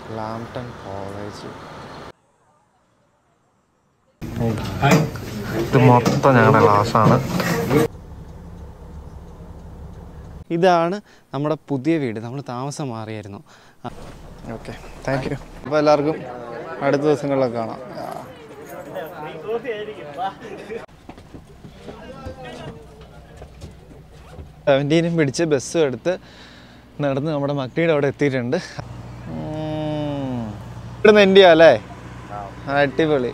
Lampton college ഇത് മൊത്തം ഞങ്ങളുടെ ക്ലാസ്സാണ് ഇതാണ് നമ്മുടെ പുതിയ വീട് നമ്മൾ താമസം മാറിയായിരുന്നു ഓക്കെ താങ്ക് യു അപ്പോൾ എല്ലാവർക്കും അടുത്ത ദിവസങ്ങളിലൊക്കെ കാണാം സെവൻറ്റീനും പിടിച്ച് ബസ്സും എടുത്ത് നടന്ന് നമ്മുടെ മക്കളുടെ അവിടെ എത്തിയിട്ടുണ്ട് ഉം. ഇവിടുന്ന് എൻ്റെ അല്ലേ അടിപൊളി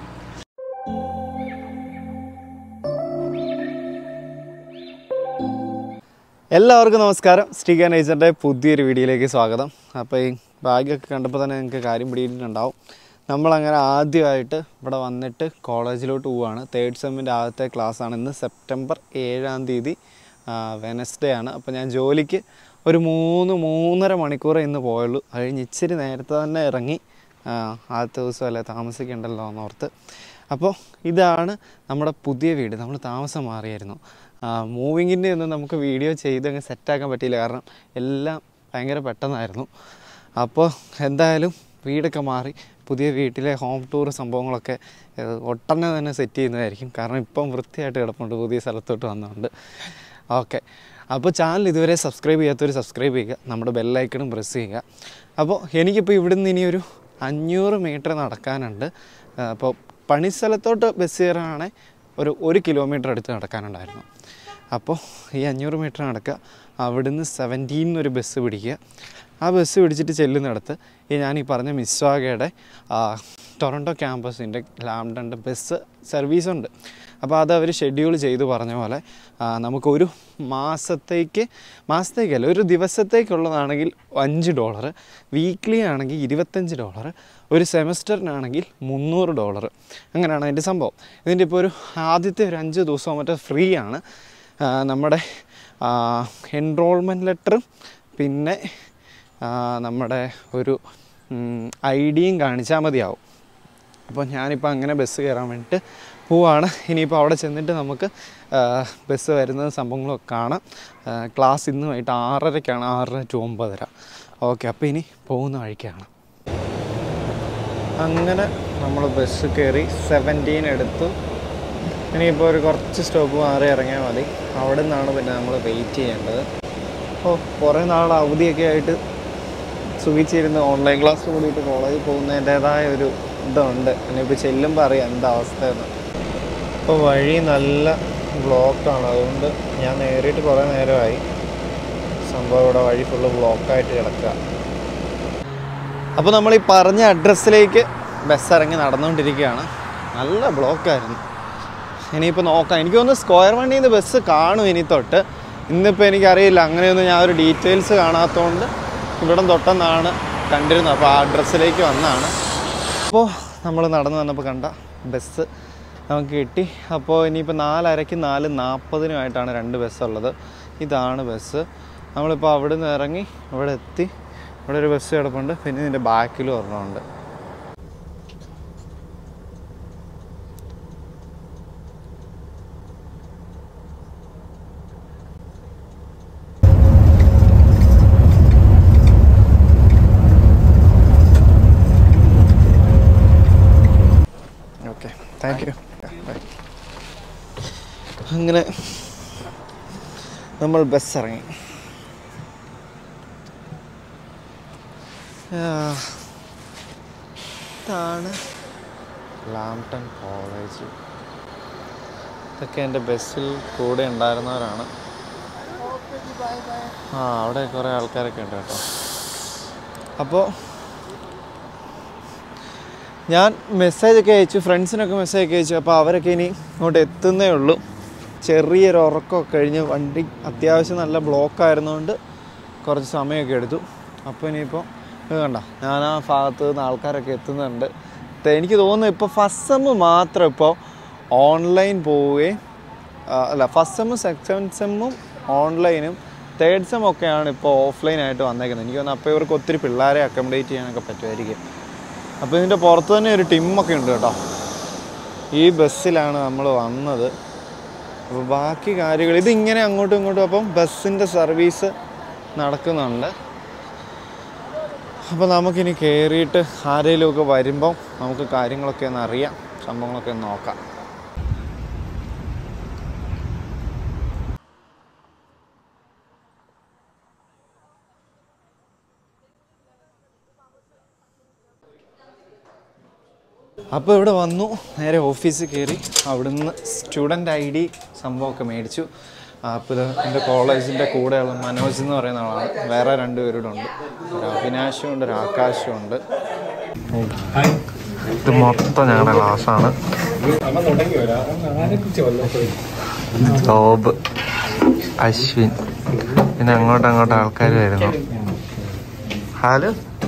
എല്ലാവർക്കും നമസ്കാരം ശ്രീകാൻ ഏജൻ്റെ പുതിയൊരു വീഡിയോയിലേക്ക് സ്വാഗതം അപ്പോൾ ഈ ബാഗൊക്കെ കണ്ടപ്പോൾ തന്നെ നിങ്ങൾക്ക് കാര്യം പിടിയിട്ടുണ്ടാവും നമ്മളങ്ങനെ ആദ്യമായിട്ട് ഇവിടെ വന്നിട്ട് കോളേജിലോട്ട് പോവുകയാണ് തേർഡ് സെമ്മിൻ്റെ ആദ്യത്തെ ക്ലാസ്സാണ് ഇന്ന് സെപ്റ്റംബർ ഏഴാം തീയതി വെനസ്ഡേ ആണ് അപ്പോൾ ഞാൻ ജോലിക്ക് ഒരു മൂന്ന് മൂന്നര മണിക്കൂർ ഇന്ന് പോയുള്ളൂ അത് കഴിഞ്ഞ് ഇച്ചിരി നേരത്തെ തന്നെ ഇറങ്ങി ആ, ആദ്യത്തെ ദിവസം അല്ലേ താമസിക്കണ്ടല്ലോ എന്നോർത്ത് അപ്പോൾ ഇതാണ് നമ്മുടെ പുതിയ വീട് നമ്മൾ താമസം മാറിയായിരുന്നു മൂവിങ്ങിൻ്റെ ഒന്നും നമുക്ക് വീഡിയോ ചെയ്ത് അങ്ങ് സെറ്റാക്കാൻ പറ്റിയില്ല കാരണം എല്ലാം ഭയങ്കര പെട്ടെന്നായിരുന്നു അപ്പോൾ എന്തായാലും വീടൊക്കെ മാറി പുതിയ വീട്ടിലെ ഹോം ടൂർ സംഭവങ്ങളൊക്കെ ഏഹ്, ഒട്ടനെ തന്നെ സെറ്റ് ചെയ്യുന്നതായിരിക്കും കാരണം ഇപ്പം വൃത്തിയായിട്ട് കിടപ്പുണ്ട് പുതിയ സ്ഥലത്തോട്ട് വന്നുകൊണ്ട് ഓക്കെ അപ്പോൾ ചാനൽ ഇതുവരെ സബ്സ്ക്രൈബ് ചെയ്യാത്തവർ സബ്സ്ക്രൈബ് ചെയ്യുക നമ്മുടെ ബെല്ലൈക്കണും പ്രസ് ചെയ്യുക അപ്പോൾ എനിക്കിപ്പോൾ ഇവിടുന്ന് ഇനിയൊരു അഞ്ഞൂറ് മീറ്റർ നടക്കാനുണ്ട് ആ, അപ്പോൾ പണിസ്ഥലത്തോട്ട് ബസ് കയറാണെങ്കിൽ ഒരു ഒരു കിലോമീറ്റർ അടുത്ത് നടക്കാനുണ്ടായിരുന്നു അപ്പോൾ ഈ അഞ്ഞൂറ് മീറ്റർ നടക്കുക അവിടുന്ന് സെവൻറ്റീൻ ഒരു ബസ് പിടിക്കുക ആ ബസ് പിടിച്ചിട്ട് ചെല്ലുന്നിടത്ത് ഈ ഞാൻ ഈ പറഞ്ഞ മിസ്വാഗയുടെ ടൊറൻറ്റോ ക്യാമ്പസിൻ്റെ ലാംഡൻ്റെ ബസ് സർവീസ് ഉണ്ട് അപ്പോൾ അത് അവർ ഷെഡ്യൂൾ ചെയ്ത് പറഞ്ഞ പോലെ ആ, നമുക്കൊരു മാസത്തേക്ക് മാസത്തേക്കല്ല ഒരു ദിവസത്തേക്കുള്ളതാണെങ്കിൽ അഞ്ച് ഡോളർ വീക്ക്ലി ആണെങ്കിൽ ഇരുപത്തഞ്ച് ഡോളർ ഒരു സെമസ്റ്ററിനാണെങ്കിൽ മുന്നൂറ് ഡോളർ അങ്ങനെയാണ് അതിൻ്റെ സംഭവം ഇതിൻ്റെ ഇപ്പോൾ ഒരു ആദ്യത്തെ ഒരു അഞ്ച് ദിവസം മറ്റേ ഫ്രീ ആണ് ആ, നമ്മുടെ എൻറോൾമെൻറ്റ് ലെറ്ററും പിന്നെ ആ, നമ്മുടെ ഒരു ഐ ഡിയും കാണിച്ചാൽ മതിയാവും അപ്പോൾ ഞാനിപ്പോൾ അങ്ങനെ ബസ് കയറാൻ വേണ്ടിയിട്ട് പോവാണ് ഇനിയിപ്പോൾ അവിടെ ചെന്നിട്ട് നമുക്ക് ആ, ബസ് വരുന്നത് സംഭവങ്ങളൊക്കെ കാണാം ആ, ക്ലാസ് ഇന്ന് വൈകിട്ട് ആറരയ്ക്കാണ് ആറര ടു ഒമ്പതര ഓക്കെ അപ്പോൾ ഇനി പോകുന്ന വഴിക്കാണ് അങ്ങനെ നമ്മൾ ബസ് കയറി സെവൻറ്റീൻ എടുത്തു ഇനിയിപ്പോൾ ഒരു കുറച്ച് സ്റ്റോപ്പ് മാറി ഇറങ്ങിയാൽ മതി അവിടെ നിന്നാണ് പിന്നെ നമ്മൾ വെയിറ്റ് ചെയ്യേണ്ടത് ഓ കുറേ നാൾ അവധിയൊക്കെ ആയിട്ട് സുഖിച്ചിരുന്ന് ഓൺലൈൻ ക്ലാസ് കൂടിയിട്ട് കോളേജിൽ പോകുന്നതിൻ്റേതായ ഒരു ഇതുണ്ട് ഇനിയിപ്പോൾ ചെല്ലുമ്പോൾ അറിയാം എന്താ അവസ്ഥയെന്ന് ഇപ്പോൾ വഴി നല്ല ബ്ലോക്കാണ് അതുകൊണ്ട് ഞാൻ നേരിട്ട് കുറേ നേരമായി സംഭവം ഇവിടെ വഴി ഫുള്ള് ബ്ലോക്കായിട്ട് കിടക്കുക അപ്പോൾ നമ്മൾ ഈ പറഞ്ഞ അഡ്രസ്സിലേക്ക് ബസ് ഇറങ്ങി നടന്നുകൊണ്ടിരിക്കുകയാണ് നല്ല ബ്ലോക്കായിരുന്നു ഇനിയിപ്പോൾ നോക്കാം എനിക്ക് തോന്നുന്നു സ്ക്വയർ വണ്ടിയിൽ നിന്ന് ബസ് കാണും ഇനി തൊട്ട് ഇന്നിപ്പോൾ എനിക്കറിയില്ല അങ്ങനെയൊന്നും ഞാൻ ഒരു ഡീറ്റെയിൽസ് കാണാത്തതുകൊണ്ട് ഇവിടം തൊട്ടെന്നാണ് കണ്ടിരുന്നത് അപ്പോൾ ആ അഡ്രസ്സിലേക്ക് വന്നാണ് അപ്പോൾ നമ്മൾ നടന്നു വന്നപ്പോൾ കണ്ട ബസ് നമുക്ക് കിട്ടി അപ്പോൾ ഇനിയിപ്പോൾ നാലരയ്ക്ക് നാല് നാൽപ്പതിനുമായിട്ടാണ് രണ്ട് ബസ്സുള്ളത് ഇതാണ് ബസ് നമ്മളിപ്പോൾ അവിടെ നിന്ന് ഇറങ്ങി ഇവിടെ എത്തി ഇവിടെ ഒരു ബസ് കിടപ്പുണ്ട് പിന്നെ ഇതിൻ്റെ ബാക്കിലും ഒരെണ്ണമുണ്ട് ഓക്കെ താങ്ക് യു ബൈ അങ്ങനെ നമ്മൾ ബസ് ഇറങ്ങി ആ, ഇതാണ് ലാംപ്ടൺ കോളേജ് ഇതൊക്കെ എൻ്റെ ബസ്സിൽ കൂടെ ഉണ്ടായിരുന്നവരാണ് ആ അവിടെ കുറേ ആൾക്കാരൊക്കെ ഉണ്ട് കേട്ടോ അപ്പോൾ ഞാൻ മെസ്സേജൊക്കെ അയച്ചു ഫ്രണ്ട്സിനൊക്കെ മെസ്സേജ് ഒക്കെ അയച്ചു അപ്പോൾ അവരൊക്കെ ഇനി ഇങ്ങോട്ട് എത്തുന്നേ ഉള്ളൂ ചെറിയൊരു ഉറക്കമൊക്കെ കഴിഞ്ഞ് വണ്ടി അത്യാവശ്യം നല്ല ബ്ലോക്ക് ആയിരുന്നുകൊണ്ട് കുറച്ച് സമയമൊക്കെ എടുത്തു അപ്പോൾ ഇനിയിപ്പോൾ ഇത് കണ്ട ഞാൻ ആ ഭാഗത്ത് നിന്ന് ആൾക്കാരൊക്കെ എത്തുന്നുണ്ട് ത- എനിക്ക് തോന്നുന്നു ഇപ്പോൾ ഫസ്റ്റ് സെമ്മ് മാത്രം ഇപ്പോൾ ഓൺലൈൻ പോവുകയും ആ, അല്ല ഫസ്റ്റ് സെമ്മും സെക്കൻഡ് സെമ്മും ഓൺലൈനും തേർഡ് സെം ഒക്കെയാണ് ഇപ്പോൾ ഓഫ്ലൈൻ ആയിട്ട് വന്നേക്കുന്നത് എനിക്ക് തോന്നുന്നു അപ്പോൾ ഇവർക്ക് ഒത്തിരി പിള്ളേരെ അക്കോമഡേറ്റ് ചെയ്യാനൊക്കെ പറ്റുമായിരിക്കും അപ്പോൾ ഇതിൻ്റെ പുറത്ത് തന്നെ ഒരു ടിമ്മൊക്കെ ഉണ്ട് കേട്ടോ ഈ ബസ്സിലാണ് നമ്മൾ വന്നത് അപ്പോൾ ബാക്കി കാര്യങ്ങൾ ഇതിങ്ങനെ അങ്ങോട്ടും ഇങ്ങോട്ടും അപ്പം ബസ്സിൻ്റെ സർവീസ് നടക്കുന്നുണ്ട് അപ്പോൾ നമുക്കിനി കയറിയിട്ട് ആരെങ്കിലുമൊക്കെ വരുമ്പം നമുക്ക് കാര്യങ്ങളൊക്കെ ഒന്ന് അറിയാം സംഭവങ്ങളൊക്കെ ഒന്ന് നോക്കാം അപ്പോൾ ഇവിടെ വന്നു നേരെ ഓഫീസിൽ കയറി അവിടുന്ന് സ്റ്റുഡൻ്റ് ഐ ഡി സംഭവമൊക്കെ മേടിച്ചു അപ്പോൾ ഇത് എൻ്റെ കോളേജിൻ്റെ കൂടെയുള്ള മനോജ് എന്ന് പറയുന്ന ആളാണ് വേറെ രണ്ട് പേരുടെ ഉണ്ട് ഒരു അവിനാശും ഉണ്ട് ഒരു ആകാശവും ഉണ്ട് ഇത് മൊത്തം ഞങ്ങളുടെ ക്ലാസ്സാണ് ജോബ് അശ്വിൻ പിന്നെ അങ്ങോട്ട് അങ്ങോട്ട് ആൾക്കാർ വരുന്നു ഹലോ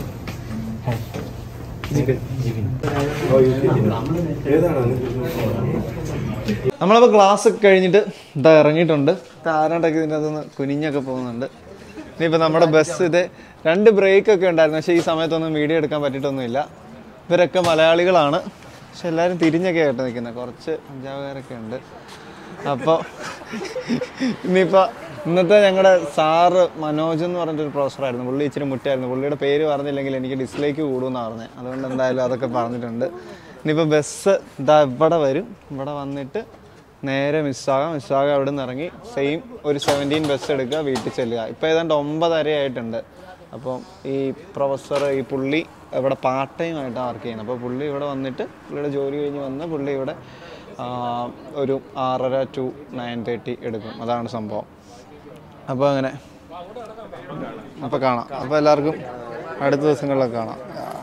നമ്മളപ്പോൾ ക്ലാസ് ഒക്കെ കഴിഞ്ഞിട്ട് ഇതാ ഇറങ്ങിയിട്ടുണ്ട് ആരാണ്ടൊക്കെ ഇതിൻ്റെ അകത്തുനിന്ന് കുനിഞ്ഞൊക്കെ പോകുന്നുണ്ട് ഇനിയിപ്പോൾ നമ്മുടെ ബസ് ഇത് രണ്ട് ബ്രേക്ക് ഒക്കെ ഉണ്ടായിരുന്നു പക്ഷേ ഈ സമയത്തൊന്നും വീഡിയോ എടുക്കാൻ പറ്റിയിട്ടൊന്നുമില്ല ഇവരൊക്കെ മലയാളികളാണ് പക്ഷെ എല്ലാവരും തിരിഞ്ഞൊക്കെ ആയിട്ട് നിൽക്കുന്നത് കുറച്ച് പഞ്ചാബുകാരൊക്കെ ഉണ്ട് അപ്പോൾ ഇനിയിപ്പോൾ ഇന്നത്തെ ഞങ്ങളുടെ സാറ് മനോജ് എന്ന് പറഞ്ഞിട്ടൊരു പ്രൊഫസറായിരുന്നു പുള്ളി ഇച്ചിരി മുട്ടായിരുന്നു പുള്ളിയുടെ പേര് പറഞ്ഞില്ലെങ്കിൽ എനിക്ക് ഡിസ്ലൈക്ക് കൂടുമെന്നാണ് പറഞ്ഞത് അതുകൊണ്ട് എന്തായാലും അതൊക്കെ പറഞ്ഞിട്ടുണ്ട് ഇനിയിപ്പോൾ ബസ് ഇതാ ഇവിടെ വരും ഇവിടെ വന്നിട്ട് നേരെ മിസ്സാകാം മിസ്സാകാം അവിടെ നിന്ന് ഇറങ്ങി സെയിം ഒരു സെവൻറ്റീൻ ബസ് എടുക്കുക വീട്ടിൽ ചെല്ലുക ഇപ്പോൾ ഏതാണ്ട് ഒമ്പതര ആയിട്ടുണ്ട് അപ്പം ഈ പ്രൊഫസർ ഈ പുള്ളി ഇവിടെ പാർട്ട് ടൈം ആയിട്ടാണ് വർക്ക് ചെയ്യുന്നത് അപ്പോൾ പുള്ളി ഇവിടെ വന്നിട്ട് പുള്ളിയുടെ ജോലി കഴിഞ്ഞ് വന്ന് പുള്ളി ഇവിടെ ആ, ഒരു ആറര ടു നയൻ തേർട്ടി എടുക്കും അതാണ് സംഭവം അപ്പോൾ അങ്ങനെ അപ്പോൾ കാണാം അപ്പോൾ എല്ലാവർക്കും അടുത്ത ദിവസങ്ങളിലൊക്കെ കാണാം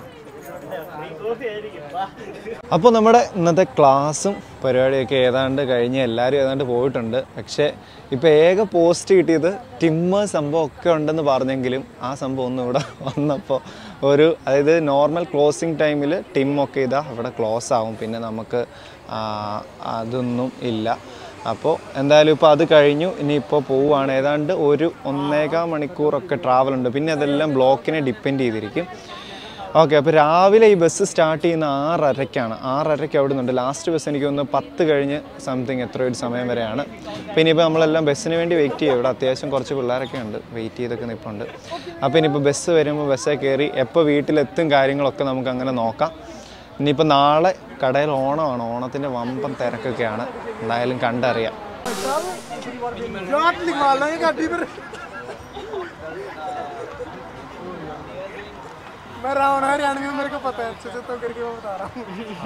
അപ്പോൾ നമ്മുടെ ഇന്നത്തെ ക്ലാസ്സും പരിപാടിയൊക്കെ ഏതാണ്ട് കഴിഞ്ഞ് എല്ലാവരും ഏതാണ്ട് പോയിട്ടുണ്ട് പക്ഷേ ഇപ്പോൾ ഏക പോസ്റ്റ് കിട്ടിയത് ടിമ്മ് സംഭവം ഒക്കെ ഉണ്ടെന്ന് പറഞ്ഞെങ്കിലും ആ സംഭവം ഒന്നും ഇവിടെ വന്നപ്പോൾ ഒരു അതായത് നോർമൽ ക്ലോസിങ് ടൈമിൽ ടിമ്മൊക്കെ ഇതാ ഇവിടെ ക്ലോസ് ആവും പിന്നെ നമുക്ക് ആ, അതൊന്നും ഇല്ല അപ്പോൾ എന്തായാലും ഇപ്പോൾ അത് കഴിഞ്ഞു ഇനിയിപ്പോൾ പോവുകയാണ് ഏതാണ്ട് ഒരു ഒന്നേകാൽ മണിക്കൂറൊക്കെ ട്രാവൽ ഉണ്ട് പിന്നെ അതെല്ലാം ബ്ലോക്കിനെ ഡിപ്പെൻഡ് ചെയ്തിരിക്കും ഓക്കെ അപ്പോൾ രാവിലെ ഈ ബസ് സ്റ്റാർട്ട് ചെയ്യുന്ന ആറരയ്ക്കാണ് ആറരയ്ക്ക് അവിടെ നിന്നുണ്ട് ലാസ്റ്റ് ബസ് എനിക്ക് തോന്നുന്നു പത്ത് കഴിഞ്ഞ് സംതിങ് എത്ര ഒരു സമയം വരെയാണ് അപ്പോൾ ഇനിയിപ്പോൾ നമ്മളെല്ലാം ബസ്സിന് വേണ്ടി വെയിറ്റ് ചെയ്യും ഇവിടെ അത്യാവശ്യം കുറച്ച് പിള്ളേരൊക്കെ ഉണ്ട് വെയിറ്റ് ചെയ്തൊക്കെ നിൽപ്പുണ്ട് അപ്പോൾ ഇനിയിപ്പോൾ ബസ് വരുമ്പോൾ ബസ്സിൽ കയറി എപ്പോൾ വീട്ടിലെത്തും കാര്യങ്ങളൊക്കെ നമുക്ക് അങ്ങനെ നോക്കാം ഇനിയിപ്പോൾ നാളെ കടയിൽ ഓണമാണ് ഓണത്തിൻ്റെ വമ്പൻ തിരക്കൊക്കെയാണ് എന്തായാലും കണ്ടറിയാം मैं रावण हरियाणवी हूँ मेरे को पता है अच्छे से तो करके मैं बता रहा हूँ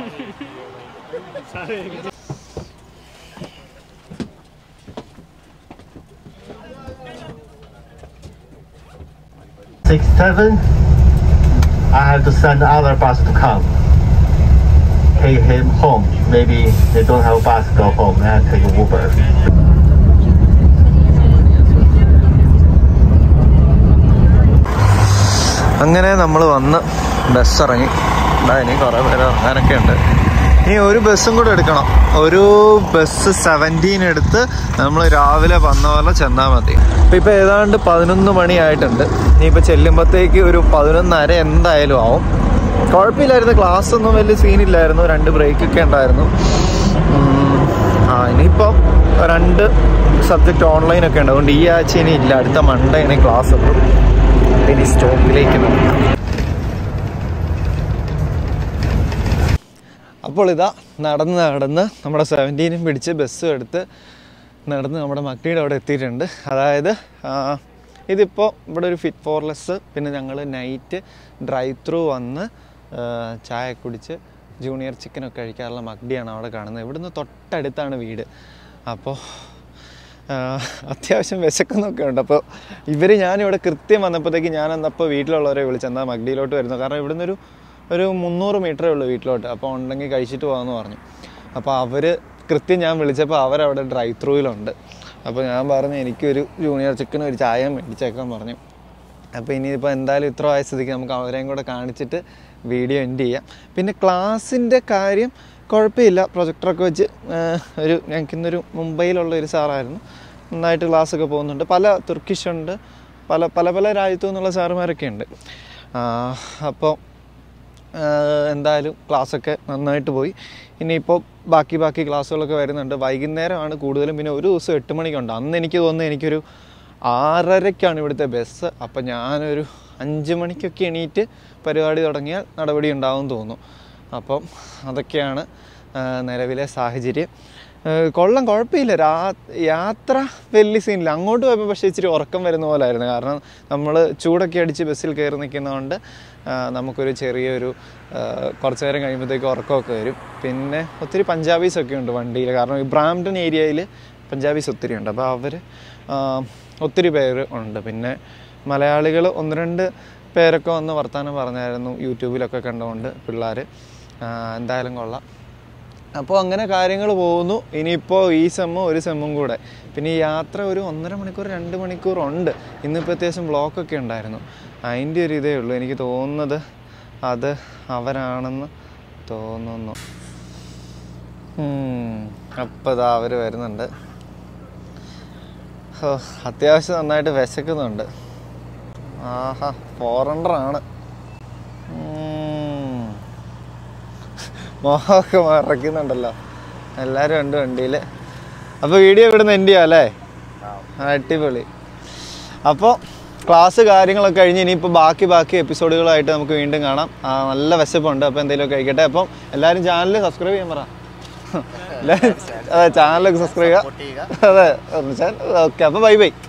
six seven, I have to send other bus to come. Take him home. Maybe they don't have a bus to go home and take Uber. അങ്ങനെ നമ്മൾ വന്ന് ബസ് ഇറങ്ങി ഇതാ ഇനി കുറേ പേര് ഇറങ്ങാനൊക്കെ ഉണ്ട് ഇനി ഒരു ബസ്സും കൂടെ എടുക്കണം ഒരു ബസ് സെവൻറ്റീൻ എടുത്ത് നമ്മൾ രാവിലെ വന്ന പോലെ ചെന്നാൽ മതി ഇപ്പം ഇപ്പോൾ ഏതാണ്ട് പതിനൊന്ന് മണിയായിട്ടുണ്ട് ഇനിയിപ്പോൾ ചെല്ലുമ്പോഴത്തേക്ക് ഒരു പതിനൊന്നര എന്തായാലും ആവും കുഴപ്പമില്ലായിരുന്നു ക്ലാസ് ഒന്നും വലിയ സീനില്ലായിരുന്നു രണ്ട് ബ്രേക്കൊക്കെ ഉണ്ടായിരുന്നു ഉം, ആ ഇനിയിപ്പം രണ്ട് സബ്ജക്റ്റ് ഓൺലൈനൊക്കെ ഉണ്ട് അതുകൊണ്ട് ഈ ആഴ്ച ഇനി ഇല്ല അടുത്ത മൺഡേ ഇനി ക്ലാസ് ഉള്ളൂ ഇനി സ്റ്റോപ്പിലേക്ക് നോക്കാം അപ്പോൾ ഇതാ നടന്ന് നടന്ന് നമ്മുടെ സെവൻറ്റീനും പിടിച്ച് ബസ്സും എടുത്ത് നടന്ന് നമ്മുടെ മക്കളുടെ അവിടെ എത്തിയിട്ടുണ്ട് അതായത് ആ, ഇതിപ്പോൾ ഇവിടെ ഒരു ഫിറ്റ് ഫോർലെസ് പിന്നെ ഞങ്ങൾ നൈറ്റ് ഡ്രൈവ് ത്രൂ വന്ന് ആ, ചായ കുടിച്ച് ജൂനിയർ ചിക്കനൊക്കെ കഴിക്കാറുള്ള മക്ഡിയാണ് അവിടെ കാണുന്നത് ഇവിടുന്ന് തൊട്ടടുത്താണ് വീട് അപ്പോൾ ആ, അത്യാവശ്യം വിശക്കുന്നൊക്കെ ഉണ്ട് അപ്പോൾ ഇവർ ഞാനിവിടെ കൃത്യം വന്നപ്പോഴത്തേക്ക് ഞാൻ എന്നപ്പോൾ വീട്ടിലുള്ളവരെ വിളിച്ച് എന്നാൽ മഗ്ഡിയിലോട്ട് വരുന്നു കാരണം ഇവിടുന്ന് ഒരു ഒരു മുന്നൂറ് മീറ്ററേ ഉള്ളൂ വീട്ടിലോട്ട് അപ്പോൾ ഉണ്ടെങ്കിൽ കഴിച്ചിട്ട് പോകാമെന്ന് പറഞ്ഞു അപ്പോൾ അവർ കൃത്യം ഞാൻ വിളിച്ചപ്പോൾ അവരവിടെ ഡ്രൈവ് ത്രൂയിലുണ്ട് അപ്പോൾ ഞാൻ പറഞ്ഞു എനിക്കൊരു ജൂനിയർ ചിക്കനും ഒരു ചായ മേടിച്ചേക്കാൻ പറഞ്ഞു അപ്പോൾ ഇനിയിപ്പോൾ എന്തായാലും ഇത്ര ആയ സ്ഥിതിക്ക് നമുക്ക് അവരെയും കൂടെ കാണിച്ചിട്ട് വീഡിയോ എൻഡ് ചെയ്യാം പിന്നെ ക്ലാസ്സിൻ്റെ കാര്യം കുഴപ്പമില്ല പ്രൊജക്ടറൊക്കെ വെച്ച് ആ, ഒരു ഞങ്ങൾക്കിന്നൊരു മുംബൈയിലുള്ള ഒരു സാറായിരുന്നു നന്നായിട്ട് ക്ലാസ്സൊക്കെ പോകുന്നുണ്ട് പല തുർക്കിഷ് ഉണ്ട് പല പല പല രാജ്യത്തു നിന്നുള്ള സാറുമാരൊക്കെ ഉണ്ട് ആ, അപ്പോൾ ആഹ് എന്തായാലും ക്ലാസ്സൊക്കെ നന്നായിട്ട് പോയി ഇനിയിപ്പോൾ ബാക്കി ബാക്കി ക്ലാസ്സുകളൊക്കെ വരുന്നുണ്ട് വൈകുന്നേരമാണ് കൂടുതലും പിന്നെ ഒരു ദിവസം എട്ട് മണിക്കുണ്ട് അന്ന് എനിക്ക് തോന്നുന്നു എനിക്കൊരു ആറരയ്ക്കാണ് ഇവിടുത്തെ ബസ് അപ്പം ഞാനൊരു അഞ്ച് മണിക്കൊക്കെ എണീറ്റ് പരിപാടി തുടങ്ങിയാൽ നടപടി ഉണ്ടാവും തോന്നുന്നു അപ്പം അതൊക്കെയാണ് ആ, നിലവിലെ സാഹചര്യം ആ, കൊള്ളാം കുഴപ്പമില്ല രാ യാത്ര വലിയ സീനില്ല അങ്ങോട്ട് പോയപ്പോൾ പക്ഷേ ഇച്ചിരി ഉറക്കം വരുന്ന പോലായിരുന്നു കാരണം നമ്മൾ ചൂടൊക്കെ അടിച്ച് ബസ്സിൽ കയറി നിൽക്കുന്നതുകൊണ്ട് ആ, നമുക്കൊരു ചെറിയൊരു ആ, കുറച്ച് നേരം കഴിയുമ്പോഴത്തേക്ക് ഉറക്കമൊക്കെ വരും പിന്നെ ഒത്തിരി പഞ്ചാബീസ് ഒക്കെ ഉണ്ട് വണ്ടിയിൽ കാരണം ഈ ബ്രാംപ്ടൺ ഏരിയയിൽ പഞ്ചാബീസ് ഒത്തിരി ഉണ്ട് അപ്പോൾ അവർ ഒത്തിരി പേര് ഉണ്ട് പിന്നെ മലയാളികൾ ഒന്ന് രണ്ട് പേരൊക്കെ വന്ന് വർത്തമാനം പറഞ്ഞായിരുന്നു യൂട്യൂബിലൊക്കെ കണ്ടുകൊണ്ട് പിള്ളേർ എന്തായാലും കൊള്ളാം അപ്പോൾ അങ്ങനെ കാര്യങ്ങൾ പോകുന്നു ഇനിയിപ്പോൾ ഈ സെമ്മും ഒരു സെമ്മും കൂടെ പിന്നെ ഈ യാത്ര ഒരു ഒന്നര മണിക്കൂർ രണ്ട് മണിക്കൂർ ഉണ്ട് ഇന്നിപ്പോൾ അത്യാവശ്യം ബ്ലോക്കൊക്കെ ഉണ്ടായിരുന്നു അതിൻ്റെ ഒരു ഇതേ ഉള്ളൂ എനിക്ക് തോന്നുന്നത് അത് അവരാണെന്ന് തോന്നുന്നു അപ്പോൾ ഇതാ അവർ വരുന്നുണ്ട് ഹോ, അത്യാവശ്യം നന്നായിട്ട് വിശക്കുന്നുണ്ട് ആഹാ ഫോർ ആണ് ഉം. മോഹമൊക്കെ മറക്കുന്നുണ്ടല്ലോ എല്ലാവരും ഉണ്ട് വണ്ടിയിൽ അപ്പോൾ വീഡിയോ ഇവിടുന്ന് എൻ്റെ ചെയ്യാം അല്ലേ അടിപൊളി അപ്പോൾ ക്ലാസ് കാര്യങ്ങളൊക്കെ കഴിഞ്ഞ് ഇനിയിപ്പോൾ ബാക്കി ബാക്കി എപ്പിസോഡുകളായിട്ട് നമുക്ക് വീണ്ടും കാണാം ആ, നല്ല വിശപ്പുണ്ട് അപ്പോൾ എന്തെങ്കിലുമൊക്കെ കഴിക്കട്ടെ അപ്പം എല്ലാവരും ചാനൽ സബ്സ്ക്രൈബ് ചെയ്യാൻ പറ എല്ലാവരും അതെ ചാനലൊക്കെ സബ്സ്ക്രൈബ് ചെയ്യുക അതെ ഓക്കെ അപ്പോൾ ബൈ ബൈ